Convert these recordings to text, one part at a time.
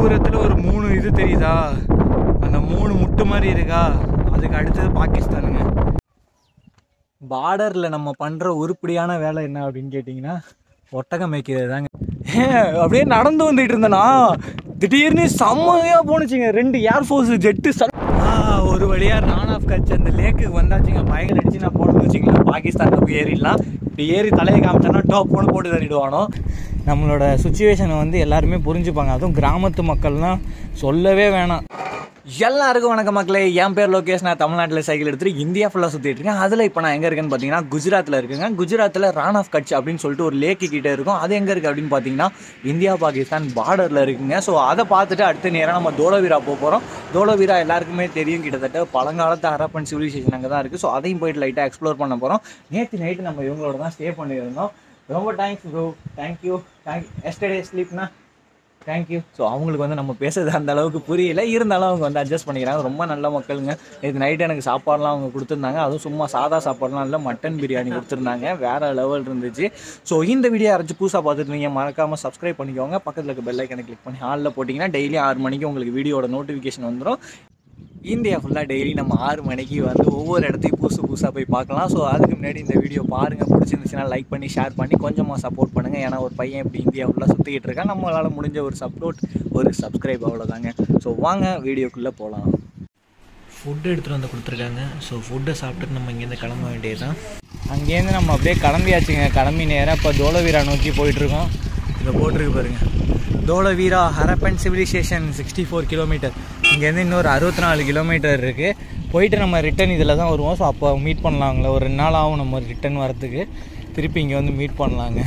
தூரத்தில் ஒரு மூணு இது தெரியுதா அந்த மூணு முட்டு மாதிரி இருக்கா அதுக்கு அடுத்தது பாகிஸ்தானுங்க பார்டரில் நம்ம பண்ணுற உருப்படியான வேலை என்ன அப்படின்னு கேட்டிங்கன்னா ஒட்டகம் மேய்க்கிறது தாங்க ஏன் அப்படியே நடந்து வந்துட்டு இருந்தேனா திடீர்னு செம்மையாக போணுச்சுங்க ரெண்டு ஏர்ஃபோர்ஸ் ஜெட்டு சல் ஆ, ஒரு வழியாக நான் ஆஃப் கட்சி அந்த லேக்குக்கு வந்தாச்சுங்க பயங்கர அடிச்சு நான் போகணும்னு வச்சுங்களேன் பாகிஸ்தானில் போய் ஏறிடலாம் இப்படி ஏறி தலையை காமிச்சோன்னா டாப் போன போட்டு தள்ளிடுவானோ நம்மளோட சுச்சுவேஷனை வந்து எல்லாருமே புரிஞ்சுப்பாங்க அதுவும் கிராமத்து மக்கள்லாம் சொல்லவே வேணாம் எல்லாருக்கும் வணக்கம் மக்களே என் பேர் லோகேஷ் நான் தமிழ்நாட்டில் சைக்கிள் எடுத்துட்டு இந்தியா ஃபுல்லாக சுற்றிட்டு இருக்கேன் அதில் இப்போ நான் எங்கே இருக்கேன்னு பார்த்தீங்கன்னா குஜராத்தில் இருக்குங்க குஜராத்தில் ரான் ஆஃப் கட்ச் அப்படின்னு சொல்லிட்டு ஒரு லேக்கு கிட்டே இருக்கும் அது எங்கே இருக்குது அப்படின்னு பார்த்தீங்கன்னா இந்தியா பாகிஸ்தான் பார்டரில் இருக்குங்க ஸோ அதை பார்த்துட்டு அடுத்த நேரம் நம்ம தோலவீரா போக போகிறோம் தோலவீரா எல்லாருக்குமே தெரியும் கிட்டத்தட்ட பழங்காலத்து ஹரப்பன் சிவிலைசேஷன் அங்கே தான் இருக்குது ஸோ அதையும் போயிட்டு லைட்டாக எக்ஸ்ப்ளோர் பண்ண போகிறோம் நேற்று நைட்டு நம்ம இவங்களோட தான் ஸ்டே பண்ணியிருந்தோம் ரொம்ப thanks bro thank you thank yesterday ஸ்லீப்னா தேங்க்யூ ஸோ அவங்களுக்கு வந்து நம்ம பேசுறது அந்த அளவுக்கு புரியல இருந்தாலும் அவங்க வந்து அட்ஜஸ்ட் பண்ணிக்கிறாங்க ரொம்ப நல்ல மக்களுங்க இது நைட்டு எனக்கு சாப்பாடுலாம் அவங்க கொடுத்துருந்தாங்க அதுவும் சும்மா சாதா சாப்பாடுலாம் இல்லை மட்டன் பிரியாணி கொடுத்துருந்தாங்க வேற லெவல் இருந்துச்சு ஸோ இந்த வீடியோ யாராச்சும் புதுசாக பார்த்துட்டு நீங்கள் மறக்காமல் சப்ஸ்கிரைப் பண்ணிக்கோங்க பக்கத்தில் இருக்க பெல் ஐக்கனை கிளிக் பண்ணி ஹாலில் போட்டிங்கன்னா டெய்லி ஆறு மணிக்கு உங்களுக்கு வீடியோட நோட்டிஃபிகேஷன் வந்துடும் இந்தியா ஃபுல்லாக டெய்லி நம்ம ஆறு மணிக்கு வந்து ஒவ்வொரு இடத்தையும் புதுசு புதுசாக போய் பார்க்கலாம் ஸோ அதுக்கு முன்னாடி இந்த வீடியோ பாருங்கள் பிடிச்சிருந்துச்சுன்னா லைக் பண்ணி ஷேர் பண்ணி கொஞ்சமாக சப்போர்ட் பண்ணுங்கள் ஏன்னா ஒரு பையன் இப்படி இந்தியா ஃபுல்லாக சுற்றிக்கிட்டு இருக்கான் நம்மளால் முடிஞ்ச ஒரு சப்போர்ட் ஒரு சப்ஸ்கிரைப் அவ்வளோதாங்க ஸோ வாங்க வீடியோக்குள்ளே போகலாம் ஃபுட் எடுத்துகிட்டு வந்து கொடுத்துருக்காங்க ஸோ ஃபுட்டை சாப்பிட்டுட்டு நம்ம இங்கேருந்து கிளம்ப வேண்டியது தான் அங்கேருந்து நம்ம அப்படியே கிளம்பியாச்சுங்க கிளம்பி நேராக இப்போ தோலவீரா நோக்கி போயிட்டுருக்கோம் இதை போட்டிருக்கு பாருங்க Dholavira Harappan civilisation sixty four kilometre இங்கேருந்து இன்னொரு அறுபத்தி நாலு கிலோமீட்டர் இருக்குது போயிட்டு நம்ம ரிட்டன் இதில் தான் வருவோம் ஸோ அப்போ மீட் பண்ணலாங்களே ஒரு ரெண்டு நாள் ஆகும் நம்ம ரிட்டன் வரத்துக்கு திருப்பி இங்கே வந்து மீட் பண்ணலாங்க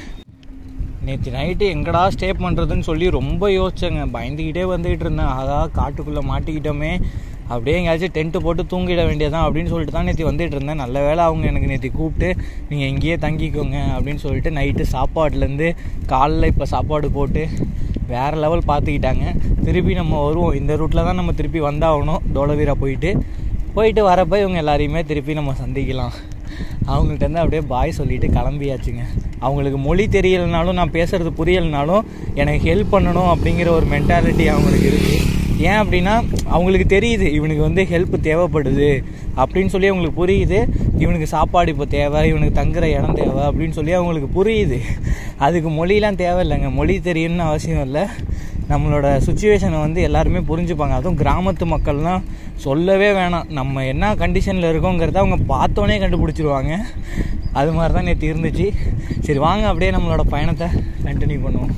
நேற்று நைட்டு எங்கடா ஸ்டே பண்ணுறதுன்னு சொல்லி ரொம்ப யோசிச்சேங்க பயந்துக்கிட்டே வந்துக்கிட்டு இருந்தேன் அதான் காட்டுக்குள்ளே மாட்டிக்கிட்டோமே அப்படியே எங்கேயாச்சும் டென்ட்டு போட்டு தூங்கிட வேண்டியதான் அப்படின்னு சொல்லிட்டு தான் நேற்று வந்துட்டு இருந்தேன் நல்ல வேளை அவங்க எனக்கு நேற்று கூப்பிட்டு நீங்கள் இங்கேயே தங்கிக்கோங்க அப்படின்னு சொல்லிட்டு நைட்டு சாப்பாடுலேருந்து காலைல இப்போ சாப்பாடு போட்டு வேறு லெவல் பார்த்துக்கிட்டாங்க திருப்பி நம்ம வருவோம் இந்த ரூட்டில் தான் நம்ம திருப்பி வந்தாகணும் தோலவீரா போயிட்டு போயிட்டு வரப்போ இவங்க எல்லாரையுமே திருப்பி நம்ம சந்திக்கலாம் அவங்கள்ட்ட இருந்து அப்படியே பாய் சொல்லிட்டு கிளம்பியாச்சுங்க அவங்களுக்கு மொழி தெரியலைனாலும் நான் பேசுறது புரியலைனாலும் எனக்கு ஹெல்ப் பண்ணணும் அப்படிங்கிற ஒரு மென்டாலிட்டி அவங்களுக்கு இருக்குது ஏன் அப்படின்னா அவங்களுக்கு தெரியுது இவனுக்கு வந்து ஹெல்ப் தேவைப்படுது அப்படின்னு சொல்லி அவங்களுக்கு புரியுது இவனுக்கு சாப்பாடு இப்போ தேவை இவனுக்கு தங்குற இடம் தேவை அப்படின்னு சொல்லி அவங்களுக்கு புரியுது அதுக்கு மொழிலாம் தேவையில்லைங்க மொழி தெரியணும்னு அவசியம் இல்லை நம்மளோட சுச்சுவேஷனை வந்து எல்லாருமே புரிஞ்சுப்பாங்க அதுவும் கிராமத்து மக்கள்லாம் சொல்லவே வேணாம் நம்ம என்ன கண்டிஷனில் இருக்கோங்கிறத அவங்க பார்த்தோன்னே கண்டுபிடிச்சிருவாங்க அது மாதிரி தான் நேற்று இருந்துச்சு சரி வாங்க அப்படியே நம்மளோட பயணத்தை கண்டினியூ பண்ணுவோம்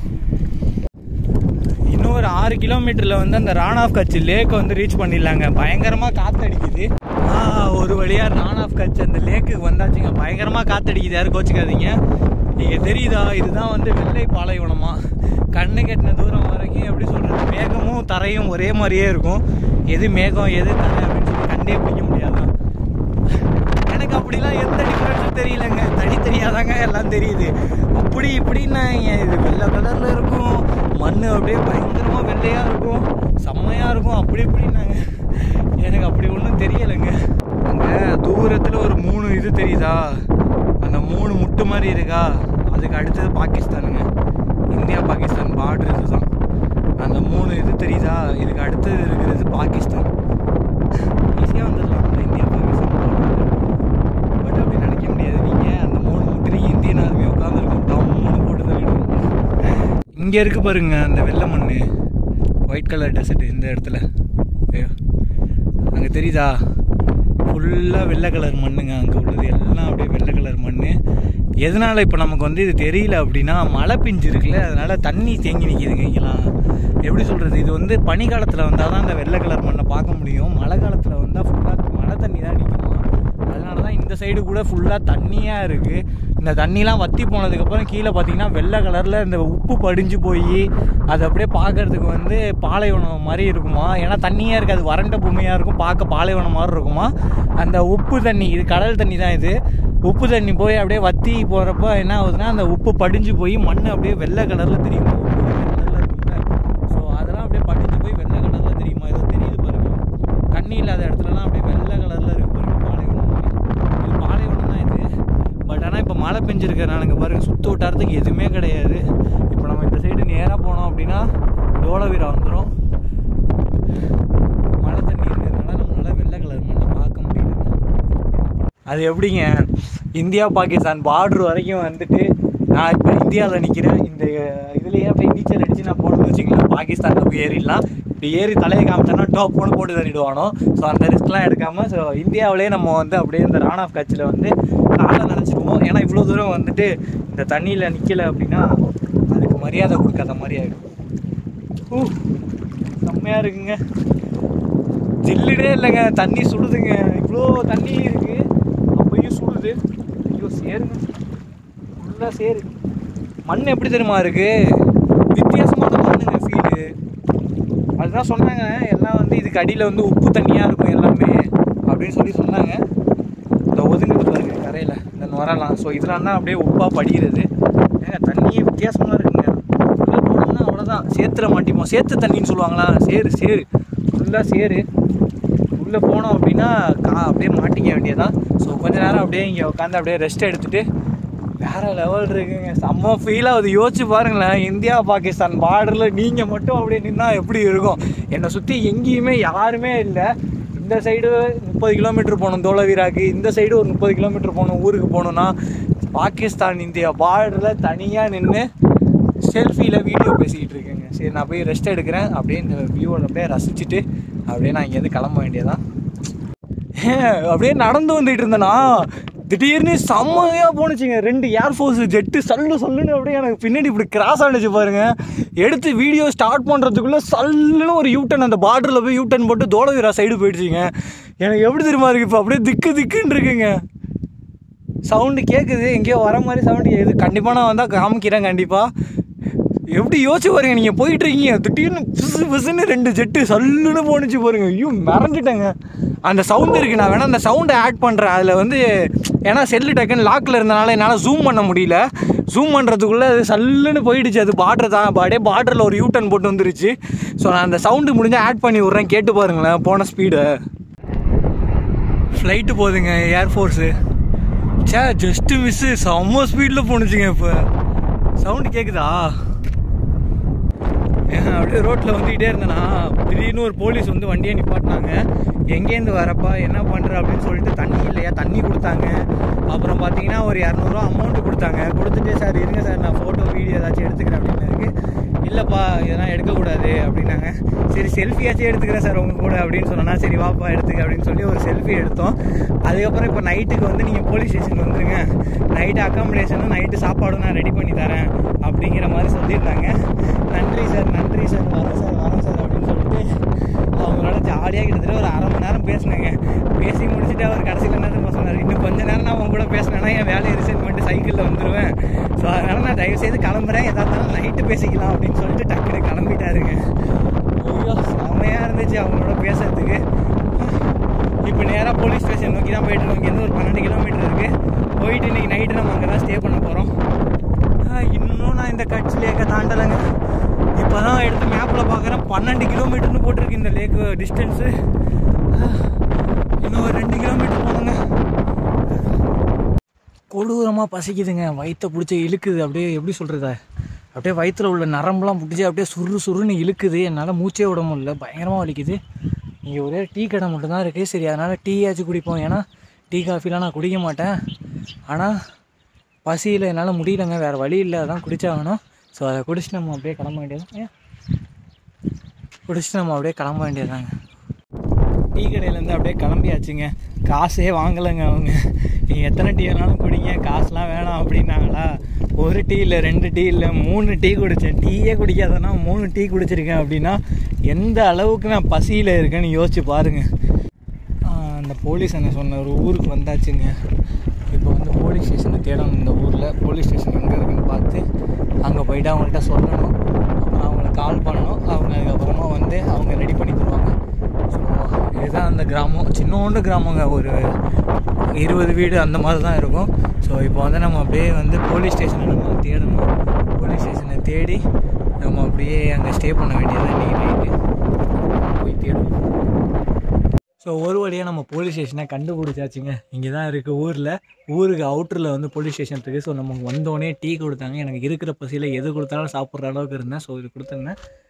இன்னும் ஒரு ஆறு கிலோமீட்டரில் வந்து அந்த ரான் ஆஃப் கட்சி லேக்கை வந்து ரீச் பண்ணிடலாங்க பயங்கரமாக காற்றடிக்குது ஆ, ஒரு வழியாக ரான் ஆஃப் கட்சி அந்த லேக்குக்கு வந்தாச்சுங்க பயங்கரமாக காற்றடிக்குது யாரும் கோச்சிக்காதீங்க நீங்கள் தெரியுதா இதுதான் வந்து வெள்ளை பாலைவனமா கண்ணு கட்டின தூரம் வரைக்கும் எப்படி சொல்கிறது மேகமும் தரையும் ஒரே மாதிரியே இருக்கும் எது மேகம் எது தரை அப்படின்னு சொல்லி கண்டே பிடிக்க முடியாதான் எனக்கு அப்படிலாம் எந்த டிஃப்ரென்ஸும் தெரியலங்க தனித்தனியாதாங்க எல்லாம் தெரியுது அப்படி இப்படின்னா ஏன் இது வெள்ளை கலரில் இருக்கும் மண் அப்படியே பயங்கரமாக வெள்ளையாக இருக்கும் செம்மையாக இருக்கும் அப்படி இப்படின்னாங்க எனக்கு அப்படி ஒன்றும் தெரியலைங்க அங்கே தூரத்தில் ஒரு மூணு இது தெரியுதா அந்த மூணு முட்டு மாதிரி இருக்கா அதுக்கு அடுத்தது பாகிஸ்தானுங்க இந்தியா பாகிஸ்தான் பார்டர் இதுதான் அந்த மூணு இது தெரியுதா இதுக்கு அடுத்தது இருக்கிறது பாகிஸ்தான் ஈஸியாக வந்துடலாம் இந்தியா பாகிஸ்தான் பட் அப்படி நினைக்க முடியாது நீங்கள் அந்த மூணு முத்திரையும் இந்தியன் ஆர்மி உட்காந்துருக்கும் டம் மூணு போட்டு தள்ளிடுவோம் இங்கே இருக்கு பாருங்க அந்த வெள்ளை மண் ஒயிட் கலர் டெசர்ட் இந்த இடத்துல ஐயோ அங்கே தெரியுதா ஃபுல்லாக வெள்ளை கலர் மண்ணுங்க அங்கே உள்ளது எல்லாம் அப்படியே வெள்ளை கலர் மண் எதனால் இப்போ நமக்கு வந்து இது தெரியல அப்படின்னா மழை பிஞ்சு இருக்குல்ல அதனால் தண்ணி தேங்கி நிற்கிதுங்க இங்கெல்லாம் எப்படி சொல்கிறது இது வந்து பனிக்காலத்தில் வந்தால் தான் அந்த வெள்ளை கலர் மண்ணை பார்க்க முடியும் மழை காலத்தில் வந்தால் ஃபுல்லாக மழை தண்ணி தான் நிற்குமா அதனால தான் இந்த சைடு கூட ஃபுல்லாக தண்ணியாக இருக்குது இந்த தண்ணிலாம் வத்தி போனதுக்கப்புறம் கீழே பார்த்தீங்கன்னா வெள்ளை கலரில் இந்த உப்பு படிஞ்சு போய் அது அப்படியே பார்க்கறதுக்கு வந்து பாலைவனம் மாதிரி இருக்குமா ஏன்னா தண்ணியாக இருக்காது வறண்ட பூமியாக இருக்கும் பார்க்க பாலைவனம் மாதிரி இருக்குமா அந்த உப்பு தண்ணி இது கடல் தண்ணி தான் இது உப்பு தண்ணி போய் அப்படியே வத்தி போகிறப்ப என்ன ஆகுதுன்னா அந்த உப்பு படிஞ்சு போய் மண் அப்படியே வெள்ளை கலரில் தெரியுமா உப்பு வெள்ளை கலரில் இருக்கும்ல ஸோ அதெல்லாம் அப்படியே படிஞ்சு போய் வெள்ளை கலரில் தெரியுமா ஏதோ தெரியுது பாருங்க தண்ணி இல்லாத இடத்துலலாம் அப்படியே வெள்ளை கலரில் இருக்கு பாருங்க பாலைவனம் மாதிரி இது பாலைவனம் தான் இது பட் ஆனால் இப்போ மழை பெஞ்சிருக்கிறனால இங்கே பாருங்க சுத்த விட்டாரத்துக்கு எதுவுமே கிடையாது இப்போ நம்ம இந்த சைடு நேராக போனோம் அப்படின்னா டோலவீரா வந்துடும் மழை தண்ணி இருக்கிறதுனால நம்மளால வெள்ளை கலர் மண்ணை பார்க்க முடியுது அது எப்படிங்க இந்தியா பாகிஸ்தான் பார்டர் வரைக்கும் வந்துட்டு நான் இப்போ இந்தியாவில் நிற்கிறேன் இந்த இதுலேயே அப்படியே நீச்சல் அடித்து நான் போகணும்னு வச்சுக்கலாம் பாகிஸ்தானில் போய் ஏறிடலாம் இப்படி ஏறி தலையை காமிச்சோன்னா டாப் போட்டு போட்டு தள்ளிடுவானோ ஸோ அந்த ரிஸ்க்லாம் எடுக்காமல் ஸோ இந்தியாவிலே நம்ம வந்து அப்படியே இந்த ரான் ஆஃப் கட்சியில் வந்து காலை நினச்சிக்குவோம் ஏன்னா இவ்வளோ தூரம் வந்துட்டு இந்த தண்ணியில் நிற்கலை அப்படின்னா அதுக்கு மரியாதை கொடுக்காத மாதிரி ஆகிடும் ஊ செம்மையாக இருக்குங்க ஜில்லுனே இல்லைங்க தண்ணி சுடுதுங்க இவ்வளோ தண்ணி இருக்கு அப்பயும் சுடுது ஐயோ சேருங்க ஃபுல்லாக சேரு மண் எப்படி தெரியுமா இருக்கு வித்தியாசமான மண்ணுங்க ஃபீலு அதுதான் சொன்னாங்க எல்லாம் வந்து இதுக்கு அடியில் வந்து உப்பு தண்ணியாக இருக்கும் எல்லாமே அப்படின்னு சொல்லி சொன்னாங்க இந்த ஒதுங்குது பாருங்க கரையில் இந்த நுரலாம் ஸோ இதெல்லாம் தான் அப்படியே உப்பாக படிகிறது ஏங்க தண்ணியே வித்தியாசமாக இருக்குங்க உள்ளே போனோம்னா அவ்வளோதான் சேத்துல மாட்டிப்போம் சேத்து தண்ணின்னு சொல்லுவாங்களா சேரு சேரு ஃபுல்லாக சேரு உள்ளே போனோம் அப்படின்னா கா அப்படியே மாட்டிக்க வேண்டியதான் ஸோ கொஞ்ச நேரம் அப்படியே இங்கே உட்காந்து அப்படியே ரெஸ்ட் எடுத்துகிட்டு வேறு லெவல் இருக்குங்க செம்ம ஃபீலாக அது யோசிச்சு பாருங்களேன் இந்தியா பாகிஸ்தான் பார்டரில் நீங்கள் மட்டும் அப்படியே நின்னா எப்படி இருக்கும் என்னை சுற்றி எங்கேயுமே யாருமே இல்லை இந்த சைடு முப்பது கிலோமீட்டர் போகணும் தோலவீராக்கு இந்த சைடு ஒரு முப்பது கிலோமீட்டர் போகணும் ஊருக்கு போகணுன்னா பாகிஸ்தான் இந்தியா பார்டரில் தனியாக நின்று செல்ஃபியில் வீடியோ பேசிக்கிட்டு இருக்கேங்க சரி நான் போய் ரெஸ்ட் எடுக்கிறேன் அப்படியே இந்த வியூவில் அப்படியே ரசிச்சுட்டு அப்படியே நான் இங்கேருந்து கிளம்ப வேண்டியதான் அப்படியே நடந்து வந்துட்டு இருந்தேனா திடீர்னு செம்மையாக போணுச்சுங்க ரெண்டு ஏர்ஃபோர்ஸ் ஜெட்டு சல்லு சல்லுன்னு அப்படியே எனக்கு பின்னாடி இப்படி கிராஸ் ஆனிச்சு பாருங்க எடுத்து வீடியோ ஸ்டார்ட் பண்ணுறதுக்குள்ளே சல்லுன்னு ஒரு யூட்டன் அந்த பார்டரில் போய் யூட்டன் போட்டு தோலவீரா சைடு போயிடுச்சுங்க எனக்கு எப்படி தெரியுமா இருக்குது இப்போ அப்படியே திக்கு திக்குன்னு இருக்குங்க சவுண்டு கேட்குது எங்கேயோ வர மாதிரி சவுண்டு கேட்குது கண்டிப்பாக நான் வந்தால் காமிக்கிறேன் கண்டிப்பாக எப்படி யோசிச்சு பாருங்க நீங்கள் போயிட்டு இருக்கீங்க திடீர்னு புசு புசுன்னு ரெண்டு ஜெட்டு சல்லுன்னு போணுச்சு பாருங்க ஐயோ மறந்துட்டேங்க அந்த சவுண்டு இருக்குது நான் வேணால் அந்த சவுண்டை ஆட் பண்ணுறேன் அதில் வந்து ஏன்னா செல்லு டக்குன்னு லாக்கில் இருந்தனால என்னால் ஜூம் பண்ண முடியல ஜூம் பண்ணுறதுக்குள்ளே அது சல்லுன்னு போயிடுச்சு அது பார்டர் தான் அப்படியே பார்டரில் ஒரு யூட்டன் போட்டு வந்துருச்சு ஸோ நான் அந்த சவுண்டு முடிஞ்சால் ஆட் பண்ணி விட்றேன் கேட்டு பாருங்களேன் போன ஸ்பீடை ஃப்ளைட்டு போகுதுங்க ஏர்ஃபோர்ஸு சே ஜஸ்ட்டு மிஸ்ஸு செம்ம ஸ்பீடில் போணுச்சுங்க இப்போ சவுண்டு கேட்குதா ஏன் அப்படியே ரோட்டில் வந்துக்கிட்டே இருந்தேனா திடீர்னு ஒரு போலீஸ் வந்து வண்டியை நிப்பாட்டினாங்க எங்கேருந்து வரப்பா என்ன பண்ணுற அப்படின்னு சொல்லிட்டு தண்ணி இல்லையா தண்ணி கொடுத்தாங்க அப்புறம் பார்த்தீங்கன்னா ஒரு இரநூறுவா அமௌண்ட்டு கொடுத்தாங்க கொடுத்துட்டு சார் இருங்க சார் நான் ஃபோட்டோ வீடியோ ஏதாச்சும் எடுத்துக்கிறேன் அப்படின்னு இல்லைப்பா இதெல்லாம் எடுக்கக்கூடாது அப்படின்னாங்க சரி செல்ஃபியாச்சும் எடுத்துக்கிறேன் சார் உங்கள் கூட அப்படின்னு சொன்னா சரி வாப்பா எடுத்துக்க அப்படின்னு சொல்லி ஒரு செல்ஃபி எடுத்தோம் அதுக்கப்புறம் இப்போ நைட்டுக்கு வந்து நீங்கள் போலீஸ் ஸ்டேஷன் வந்துருங்க நைட்டு அக்காமடேஷனும் நைட்டு சாப்பாடும் நான் ரெடி பண்ணி தரேன் அப்படிங்கிற மாதிரி சொல்லியிருந்தாங்க நன்றி சார் நன்றி சார் வரேன் சார் வரேன் சார் அப்படின்னு சொல்லிட்டு அவங்களோட ஜாலியாக கிட்டத்தட்ட ஒரு அரை மணி நேரம் பேசினேங்க பேசி முடிச்சுட்டு அவர் கடைசியில் என்ன தெரியுமா சொன்னார் இன்னும் கொஞ்ச நேரம் நான் உங்க கூட பேசினேன்னா என் வேலையை ரிசைன் பண்ணிட்டு சைக்கிளில் வந்துடுவேன் ஸோ அதனால் நான் தயவு செய்து கிளம்புறேன் எதா இருந்தாலும் நைட்டு பேசிக்கலாம் அப்படின்னு சொல்லிட்டு டக்குனு கிளம்பிட்டாருங்க ஐயோ செம்மையாக இருந்துச்சு அவங்களோட பேசுறதுக்கு இப்போ நேராக போலீஸ் ஸ்டேஷன் நோக்கி தான் போயிட்டு இருக்கோம் இங்கேருந்து ஒரு பன்னெண்டு கிலோமீட்டர் இருக்குது போயிட்டு இன்னைக்கு நைட்டு நம்ம அங்கே தான் ஸ்டே பண்ண போகிறோம் இன்னும் நான் இந்த கட்சி லேக்கை தாண்டலைங்க இப்போ தான் எடுத்து மேப்பில் பார்க்குறேன் பன்னெண்டு கிலோமீட்டர்னு போட்டிருக்கு இந்த லேக்கு டிஸ்டன்ஸு இன்னும் ஒரு ரெண்டு கிலோமீட்டர் போகணுங்க கொடூரமாக பசிக்குதுங்க வயிற்ற பிடிச்சி இழுக்குது அப்படியே எப்படி சொல்கிறத அப்படியே வயிற்றில் உள்ள நரம்புலாம் பிடிச்சி அப்படியே சுரு சுருன்னு இழுக்குது என்னால் மூச்சே விட முடியல பயங்கரமாக வலிக்குது இங்கே ஒரே டீ கடை மட்டும்தான் இருக்குது சரி அதனால் டீயாச்சும் குடிப்போம் ஏன்னா டீ காஃபிலாம் நான் குடிக்க மாட்டேன் ஆனால் பசியில் என்னால் முடியலங்க வேறு வழி இல்லை அதான் குடிச்சாகணும் ஸோ அதை குடிச்சிட்டு நம்ம அப்படியே கிளம்ப வேண்டியது ஏன் குடிச்சிட்டு நம்ம அப்படியே கிளம்ப வேண்டியதாங்க டீ கடையிலேருந்து அப்படியே கிளம்பியாச்சுங்க காசே வாங்கலைங்க அவங்க நீங்கள் எத்தனை டீ வேணாலும் குடிங்க காசுலாம் வேணாம் அப்படின்னாங்களா ஒரு டீ இல்லை ரெண்டு டீ இல்லை மூணு டீ குடித்தேன் டீயே குடிக்காதனா மூணு டீ குடிச்சிருக்கேன் அப்படின்னா எந்த அளவுக்கு நான் பசியில் இருக்கேன்னு யோசிச்சு பாருங்கள் அந்த போலீஸ் என்ன சொன்ன ஒரு ஊருக்கு வந்தாச்சுங்க இப்போ வந்து போலீஸ் ஸ்டேஷனை தேடணும் இந்த ஊரில் போலீஸ் ஸ்டேஷன் எங்கே இருக்குன்னு பார்த்து அங்கே போயிட்டு அவங்கள்ட்ட சொல்லணும் அப்புறம் அவங்களுக்கு கால் பண்ணணும் அவங்க அதுக்கப்புறமா வந்து அவங்க ரெடி பண்ணி தருவாங்க ஸோ இதுதான் அந்த கிராமம் சின்னோண்டு கிராமங்க ஒரு இருபது வீடு அந்த மாதிரி தான் இருக்கும் ஸோ இப்போ வந்து நம்ம அப்படியே வந்து போலீஸ் ஸ்டேஷனை நம்ம தேடணும் போலீஸ் ஸ்டேஷனை தேடி நம்ம அப்படியே அங்கே ஸ்டே பண்ண வேண்டியது இன்றைக்கி நைட்டு போய் தேடுவோம் ஸோ ஒரு வழியாக நம்ம போலீஸ் ஸ்டேஷனை கண்டுபிடிச்சாச்சுங்க இங்கே தான் இருக்குது ஊரில் ஊருக்கு அவுட்டரில் வந்து போலீஸ் ஸ்டேஷன் இருக்குது ஸோ நமக்கு வந்தோடனே டீ கொடுத்தாங்க எனக்கு இருக்கிற பசியில் எது கொடுத்தாலும் சாப்பிட்ற அளவுக்கு இருந்தேன் ஸோ இது கொடுத்துருந்தேன்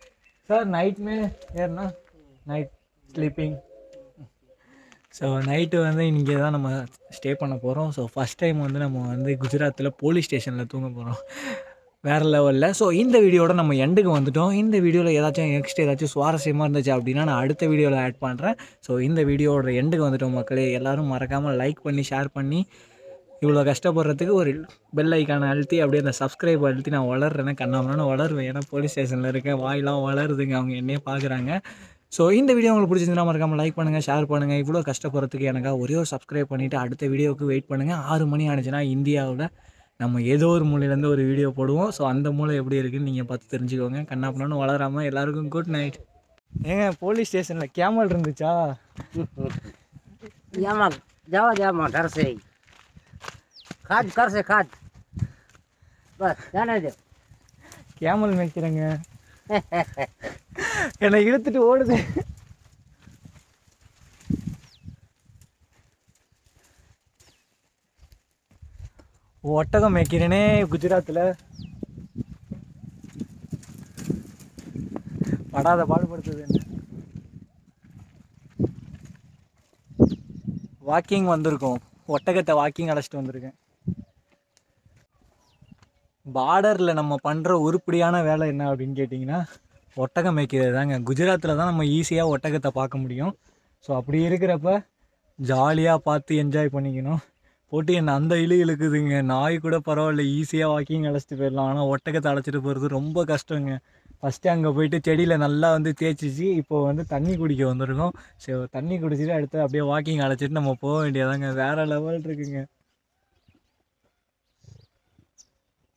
சார் நைட் மே ஏறுனா நைட் ஸ்லீப்பிங் ஸோ நைட்டு வந்து இங்கே தான் நம்ம ஸ்டே பண்ண போகிறோம் ஸோ ஃபஸ்ட் டைம் வந்து நம்ம வந்து குஜராத்தில் போலீஸ் ஸ்டேஷனில் தூங்க போகிறோம் வேறு லெவலில் ஸோ இந்த வீடியோட நம்ம எண்டுக்கு வந்துட்டோம் இந்த வீடியோவில் ஏதாச்சும் நெக்ஸ்ட் ஏதாச்சும் சுவாரஸ்யமாக இருந்துச்சு அப்படின்னா நான் அடுத்த வீடியோவில் ஆட் பண்ணுறேன் ஸோ இந்த வீடியோவோட எண்டுக்கு வந்துட்டோம் மக்களே எல்லோரும் மறக்காமல் லைக் பண்ணி ஷேர் பண்ணி இவ்வளோ கஷ்டப்படுறதுக்கு ஒரு பெல் ஐக்கானை அழுத்தி அப்படியே அந்த சப்ஸ்கிரைப் அழுத்தி நான் வளர்றேன்னா கண்ணாமன்னு வளருவேன் ஏன்னா போலீஸ் ஸ்டேஷனில் இருக்கேன் வாயெல்லாம் வளருதுங்க அவங்க என்னையே பார்க்குறாங்க ஸோ இந்த வீடியோ உங்களுக்கு பிடிச்சிருந்தா மறக்காமல் லைக் பண்ணுங்கள் ஷேர் பண்ணுங்கள் இவ்வளோ கஷ்டப்படுறதுக்கு எனக்காக ஒரே ஒரு சப்ஸ்கிரைப் பண்ணிவிட்டு அடுத்த வீடியோவுக்கு வெயிட் பண்ணுங்கள் ஆறு மணி ஆனிச்சுன்னா இந்தியாவில் நம்ம ஏதோ ஒரு மூலையிலேருந்து ஒரு வீடியோ போடுவோம் ஸோ அந்த மூலை எப்படி இருக்குன்னு நீங்கள் பார்த்து தெரிஞ்சுக்கோங்க கண்ணாப்பண்ணு வளராமல் எல்லாருக்கும் குட் நைட் ஏங்க போலீஸ் ஸ்டேஷனில் கேமல் இருந்துச்சா जामा जाओ जामा घर से ही खाद घर से खाद बस जाने दो கேமல் மேய்க்கிறேங்க என்னை இழுத்துட்டு ஓடுது ஒட்டகம் மேய்க்கிறேனே குஜராத்தில் படாத பாடுபடுத்துது என்ன வாக்கிங் வந்திருக்கோம் ஒட்டகத்தை வாக்கிங் அழைச்சிட்டு வந்திருக்கேன் பார்டரில் நம்ம பண்ணுற உருப்படியான வேலை என்ன அப்படின்னு கேட்டிங்கன்னா ஒட்டகம் மேய்க்கிறது தாங்க குஜராத்தில் தான் நம்ம ஈஸியாக ஒட்டகத்தை பார்க்க முடியும் ஸோ அப்படி இருக்கிறப்ப ஜாலியாக பார்த்து என்ஜாய் பண்ணிக்கணும் போட்டு என்னை அந்த இழு இழுக்குதுங்க நாய் கூட பரவாயில்ல ஈஸியாக வாக்கிங் அழைச்சிட்டு போயிடலாம் ஆனால் ஒட்டகத்தை அழைச்சிட்டு போகிறது ரொம்ப கஷ்டங்க ஃபஸ்ட்டு அங்கே போயிட்டு செடியில் நல்லா வந்து தேய்ச்சிச்சு இப்போ வந்து தண்ணி குடிக்க வந்திருக்கோம் ஸோ தண்ணி குடிச்சிட்டு அடுத்து அப்படியே வாக்கிங் அழைச்சிட்டு நம்ம போக வேண்டியதாங்க வேறு லெவல் இருக்குங்க